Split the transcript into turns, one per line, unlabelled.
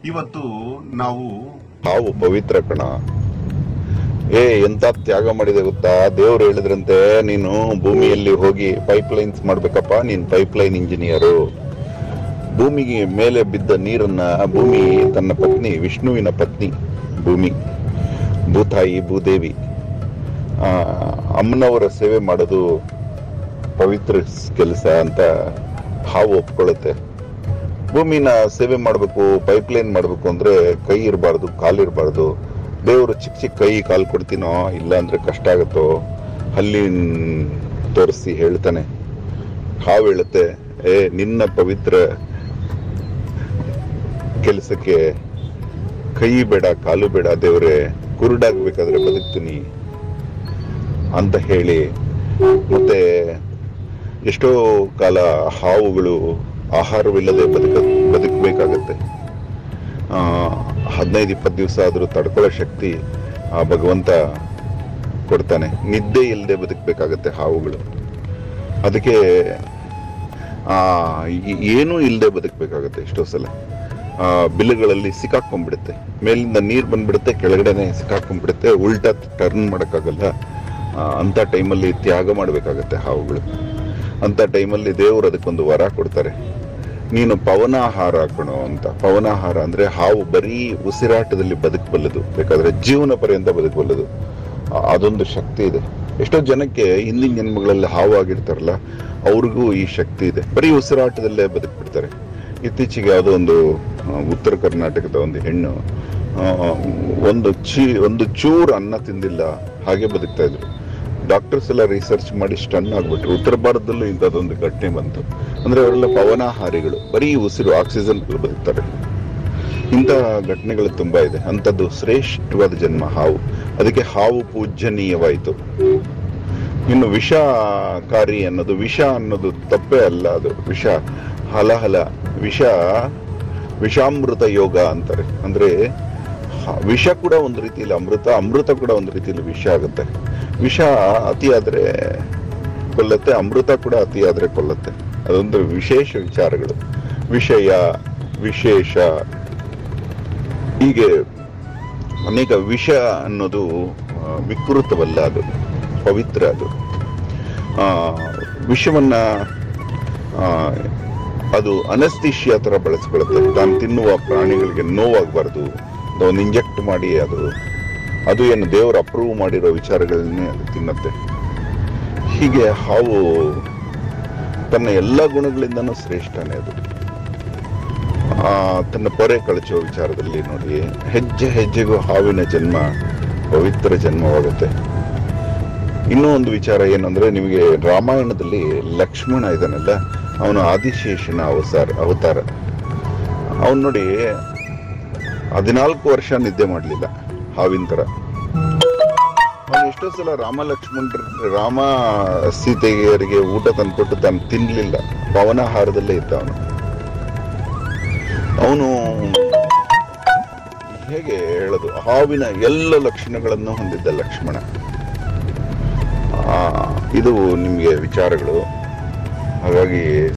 ಇವತ್ತು ನಾವು
ಹಾವು ಪವಿತ್ರ ಕಣ ಏ ಎಂತ ತ್ಯಾಗ ಮಾಡಿದೆ ಗೊತ್ತಾ ದೇವ್ರು ಹೇಳಿದ್ರಂತೆ ನೀನು ಭೂಮಿಯಲ್ಲಿ ಹೋಗಿ ಪೈಪ್ ಲೈನ್ಸ್ ಮಾಡ್ಬೇಕಪ್ಪ ನೀನ್ ಪೈಪ್ ಲೈನ್ ಇಂಜಿನಿಯರು ಭೂಮಿಗೆ ಮೇಲೆ ಬಿದ್ದ ನೀರನ್ನ ಭೂಮಿ ತನ್ನ ಪತ್ನಿ ವಿಷ್ಣುವಿನ ಪತ್ನಿ ಭೂಮಿ ಭೂತಾಯಿ ಭೂದೇವಿ ಆ, ಅಮ್ಮನವರ ಸೇವೆ ಮಾಡೋದು ಪವಿತ್ರ ಕೆಲಸ ಅಂತ ಹಾವು ಒಪ್ಕೊಳ್ಳುತ್ತೆ ಭೂಮಿನ ಸೇವೆ ಮಾಡಬೇಕು ಪೈಪ್ ಲೈನ್ ಮಾಡಬೇಕು ಅಂದ್ರೆ ಕೈ ಇರಬಾರ್ದು ಕಾಲು ಇರಬಾರ್ದು ದೇವರು ಚಿಕ್ಕ ಚಿಕ್ಕ ಕೈ ಕಾಲು ಕೊಡ್ತೀನೋ ಇಲ್ಲ ಅಂದ್ರೆ ಕಷ್ಟ ಆಗುತ್ತೋ ಅಲ್ಲಿ ತೋರಿಸಿ ಹೇಳ್ತಾನೆ ಹಾವು ಹೇಳುತ್ತೆ ಏ ನಿನ್ನ ಪವಿತ್ರ ಕೆಲಸಕ್ಕೆ ಕೈ ಬೇಡ ಕಾಲು ಬೇಡ ದೇವ್ರೆ ಕುರುಡಾಗ್ಬೇಕಾದ್ರೆ ಬದುಕ್ತೀನಿ ಅಂತ ಹೇಳಿ ಮತ್ತೆ ಎಷ್ಟೋ ಕಾಲ ಹಾವುಗಳು ಆಹಾರವಿಲ್ಲದೆ ಬದುಕ ಬದುಕಬೇಕಾಗತ್ತೆ ಹದಿನೈದು ಇಪ್ಪತ್ತು ದಿವಸ ಆದರೂ ತಡ್ಕೊಳ್ಳೋ ಶಕ್ತಿ ಆ ಭಗವಂತ ಕೊಡ್ತಾನೆ ನಿದ್ದೆ ಇಲ್ಲದೆ ಬದುಕಬೇಕಾಗತ್ತೆ ಹಾವುಗಳು ಅದಕ್ಕೆ ಆ, ಈ- ಏನೂ ಇಲ್ಲದೆ ಬದುಕಬೇಕಾಗತ್ತೆ ಎಷ್ಟೋ ಸಲ ಆ, ಬಿಲ್ಲುಗಳಲ್ಲಿ ಸಿಕ್ಕಾಕೊಂಡ್ಬಿಡುತ್ತೆ ಮೇಲಿಂದ ನೀರು ಬಂದ್ಬಿಡುತ್ತೆ ಕೆಳಗಡೆನೆ ಸಿಕ್ಕಾಕೊಂಡ್ಬಿಡುತ್ತೆ ಉಲ್ಟಾ ಟರ್ನ್ ಮಾಡೋಕ್ಕಾಗಲ್ಲ ಆ, ಅಂತ ಟೈಮಲ್ಲಿ ತ್ಯಾಗ ಮಾಡಬೇಕಾಗತ್ತೆ ಹಾವುಗಳು ಅಂತ ಟೈಮಲ್ಲಿ ದೇವರು ಅದಕ್ಕೊಂದು ವರ ಕೊಡ್ತಾರೆ ನೀನು ಪವನಾಹಾರ ಹಾಕೋಣ ಅಂತ ಪವನಾಹಾರ ಅಂದ್ರೆ ಹಾವು ಬರೀ ಉಸಿರಾಟದಲ್ಲಿ ಬದುಕಬಲ್ಲದು ಬೇಕಾದ್ರೆ ಜೀವನ ಪರ್ಯಂತ ಬದುಕಬಲ್ಲದು ಆ- ಅದೊಂದು ಶಕ್ತಿ ಇದೆ ಎಷ್ಟೋ ಜನಕ್ಕೆ ಹಿಂದಿನ ಜನ್ಮಗಳಲ್ಲಿ ಹಾವು ಆಗಿರ್ತಾರಲ್ಲ ಅವ್ರಿಗೂ ಈ ಶಕ್ತಿ ಇದೆ ಬರೀ ಉಸಿರಾಟದಲ್ಲೇ ಬದುಕ್ಬಿಡ್ತಾರೆ ಇತ್ತೀಚೆಗೆ ಯಾವುದೋ ಒಂದು ಆ, ಉತ್ತರ ಕರ್ನಾಟಕದ ಒಂದು ಹೆಣ್ಣು ಆ, ಒಂದು ಚೀ ಒಂದು ಚೂರು ಅನ್ನ ತಿಂದಿಲ್ಲ ಹಾಗೆ ಬದುಕ್ತಾ ಇದ್ರು ಡಾಕ್ಟರ್ಸ್ ಎಲ್ಲ ರಿಸರ್ಚ್ ಮಾಡಿ ಸ್ಟನ್ ಆಗ್ಬಿಟ್ರು ಉತ್ತರ ಭಾರತದಲ್ಲೂ ಇಂಥದ್ದೊಂದು ಘಟನೆ ಬಂತು ಅಂದ್ರೆ ಅವರೆಲ್ಲ ಪವನಾಹಾರಿಗಳು ಬರೀ ಉಸಿರು ಆಕ್ಸಿಜನ್ ಬದುಕ್ತಾರೆ ಇಂಥ ಘಟನೆಗಳು ತುಂಬಾ ಇದೆ ಅಂಥದ್ದು ಶ್ರೇಷ್ಠವಾದ ಜನ್ಮ ಹಾವು ಅದಕ್ಕೆ ಹಾವು ಪೂಜನೀಯವಾಯಿತು ಇನ್ನು ವಿಷಕಾರಿ ಅನ್ನೋದು ವಿಷ ಅನ್ನೋದು ತಪ್ಪೇ ಅಲ್ಲ ಅದು ವಿಷ ಹಲಹಲ ವಿಷ ವಿಷಾಮೃತ ಯೋಗ ಅಂತಾರೆ ಅಂದ್ರೆ ಹ- ವಿಷ ಕೂಡ ಒಂದು ರೀತಿಯಲ್ಲಿ ಅಮೃತ ಅಮೃತ ಕೂಡ ಒಂದು ರೀತಿಯಲ್ಲಿ ವಿಷ ಆಗುತ್ತೆ ವಿಷ ಅತಿ ಆದ್ರೆ ಕೊಲ್ಲತ್ತೆ ಅಮೃತ ಕೂಡ ಅತಿ ಆದ್ರೆ ಕೊಲ್ಲತ್ತೆ ಅದೊಂದು ವಿಶೇಷ ವಿಚಾರಗಳು ವಿಷಯ ವಿಶೇಷ ಹೀಗೆ ಅನೇಕ ವಿಷ ಅನ್ನೋದು ಆ, ವಿಕೃತವಲ್ಲ ಅದು ಪವಿತ್ರ ಅದು ಆ, ವಿಷವನ್ನ ಆ, ಅದು ಅನಸ್ತಿಷಿಯ ತರ ಬಳಸ್ಕೊಳುತ್ತೆ ತಾನು ತಿನ್ನುವ ಪ್ರಾಣಿಗಳಿಗೆ ನೋವಾಗಬಾರ್ದು ಒಂದು ಇಂಜೆಕ್ಟ್ ಮಾಡಿ ಅದು ಅದು ಏನು ದೇವರು ಅಪ್ರೂವ್ ಮಾಡಿರೋ ವಿಚಾರಗಳನ್ನೇ ಅದು ತಿನ್ನತ್ತೆ ಹೀಗೆ ಹಾವು ತನ್ನ ಎಲ್ಲ ಗುಣಗಳಿಂದನೂ ಶ್ರೇಷ್ಠನೇ ಅದು ಆ, ತನ್ನ ಪೊರೆ ಕಳಚುವ ವಿಚಾರದಲ್ಲಿ ನೋಡಿ ಹೆಜ್ಜೆ ಹೆಜ್ಜೆಗೂ ಹಾವಿನ ಜನ್ಮ ಪವಿತ್ರ ಜನ್ಮವಾಗುತ್ತೆ ಇನ್ನೂ ಒಂದು ವಿಚಾರ ಏನಂದ್ರೆ ನಿಮಗೆ ರಾಮಾಯಣದಲ್ಲಿ ಲಕ್ಷ್ಮಣ ಇದಾನಲ್ಲ ಅವನು ಆದಿಶೇಷನ ಅವತಾರ ಅವತಾರ ಅವನು ನೋಡಿ ಹದಿನಾಲ್ಕು ವರ್ಷ ನಿದ್ದೆ ಮಾಡಲಿಲ್ಲ ಹಾವಿನ ತರ ಅವನು ಎಷ್ಟೋ ಸಲ ರಾಮ ಲಕ್ಷ್ಮಣರ ರಾಮ ಸೀತೆಯರಿಗೆ ಊಟ ತಂದ್ಕೊಟ್ಟು ತಾನು ತಿನ್ಲಿಲ್ಲ ಪವನಾಹಾರದಲ್ಲೇ ಇದ್ದ ಅವನು ಅವನು ಹೇಗೆ ಹೇಳೋದು ಹಾವಿನ ಎಲ್ಲ ಲಕ್ಷಣಗಳನ್ನು ಹೊಂದಿದ್ದ ಲಕ್ಷ್ಮಣ ಆ, ಇದು ನಿಮಗೆ ವಿಚಾರಗಳು ಹಾಗಾಗಿ